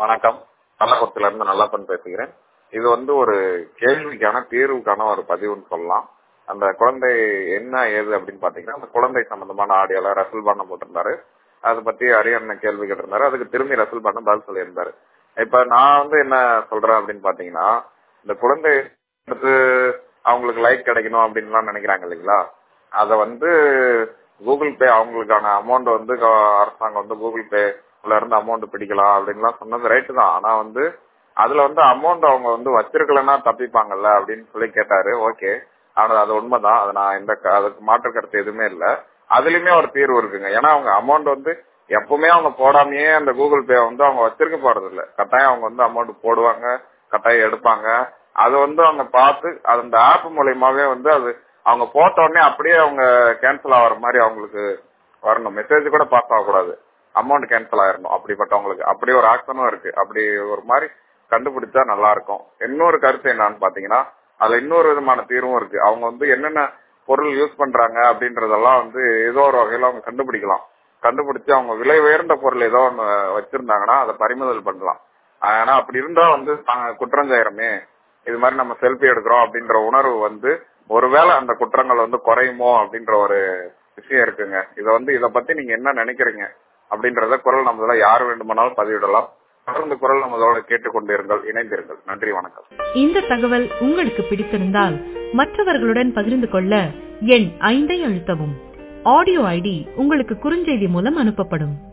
வணக்கம் கள்ளக்குளத்துல இருந்து நல்லப்பன் பேசுகிறேன் இது வந்து ஒரு கேள்விக்கான தீர்வுக்கான ஒரு பதிவுன்னு சொல்லலாம் அந்த குழந்தை என்ன ஏது அப்படின்னு பாத்தீங்கன்னா அந்த குழந்தை சம்பந்தமான ஆடியோல ரசல் பண்ண போட்டிருந்தாரு அதை பத்தி அரியண்ண கேள்வி கேட்டிருந்தாரு அதுக்கு திரும்பி ரசல் பண்ண பதில் சொல்லியிருந்தாரு இப்ப நான் வந்து என்ன சொல்றேன் அப்படின்னு பாத்தீங்கன்னா இந்த குழந்தை அடுத்து அவங்களுக்கு லைக் கிடைக்கணும் அப்படின்லாம் நினைக்கிறாங்க இல்லைங்களா அத வந்து கூகுள் பே அவங்களுக்கான அமௌண்ட் வந்து க- அரசாங்கம் வந்து கூகுள் பேல இருந்து அமௌண்ட் பிடிக்கலாம் அப்படின்லாம் சொன்னது ரைட்டு தான் ஆனா வந்து அதுல வந்து அமௌண்ட் அவங்க வந்து வச்சிருக்கலன்னா தப்பிப்பாங்கல்ல அப்படின்னு சொல்லி கேட்டாரு ஓகே ஆனா அது உண்மைதான் அது நான் எந்த க- அதுக்கு மாற்று கருத்து எதுவுமே இல்ல அதுலயுமே ஒரு தீர்வு இருக்குங்க ஏன்னா அவங்க அமௌண்ட் வந்து எப்பவுமே அவங்க போடாமையே அந்த கூகுள் பே வந்து அவங்க வச்சிருக்க போறது இல்ல கட்டாயம் அவங்க வந்து அமௌண்ட் போடுவாங்க கட்டாயம் எடுப்பாங்க அது வந்து அவங்க பார்த்து அது அந்த ஆப் மூலியமாவே வந்து அது அவங்க போட்ட உடனே அப்படியே அவங்க கேன்சல் ஆகுற மாதிரி அவங்களுக்கு வரணும் மெசேஜ் கூட பாஸ் ஆகக்கூடாது அமௌண்ட் கேன்சல் ஆயிரணும் அப்படிப்பட்டவங்களுக்கு அப்படி ஒரு ஆக்ஷனும் இருக்கு அப்படி ஒரு மாதிரி கண்டுபிடிச்சா நல்லா இருக்கும் இன்னொரு கருத்து என்னன்னு பாத்தீங்கன்னா அதுல இன்னொரு விதமான தீர்வும் இருக்கு அவங்க வந்து என்னென்ன பொருள் யூஸ் பண்றாங்க அப்படின்றதெல்லாம் வந்து ஏதோ ஒரு வகையில அவங்க கண்டுபிடிக்கலாம் கண்டுபிடிச்சு அவங்க விலை உயர்ந்த பொருள் ஏதோ ஒண்ணு வச்சிருந்தாங்கன்னா அதை பறிமுதல் பண்ணலாம் ஆனா அப்படி இருந்தா வந்து நாங்க குற்றம் செய்யறோமே இது மாதிரி நம்ம செல்ஃபி எடுக்கிறோம் அப்படின்ற உணர்வு வந்து ஒருவேளை அந்த குற்றங்கள் வந்து குறையுமோ அப்படின்ற ஒரு விஷயம் இருக்குங்க இத வந்து இத பத்தி நீங்க என்ன நினைக்கிறீங்க அப்படின்றத குரல் நம்மள யார் வேண்டுமானாலும் பதிவிடலாம் தொடர்ந்து குரல் நம்மளோட கேட்டுக்கொண்டிருங்கள் இணைந்திருங்கள் நன்றி வணக்கம் இந்த தகவல் உங்களுக்கு பிடித்திருந்தால் மற்றவர்களுடன் பகிர்ந்து கொள்ள எண் ஐந்தை அழுத்தவும் ஆடியோ ஐடி உங்களுக்கு குறுஞ்செய்தி மூலம் அனுப்பப்படும்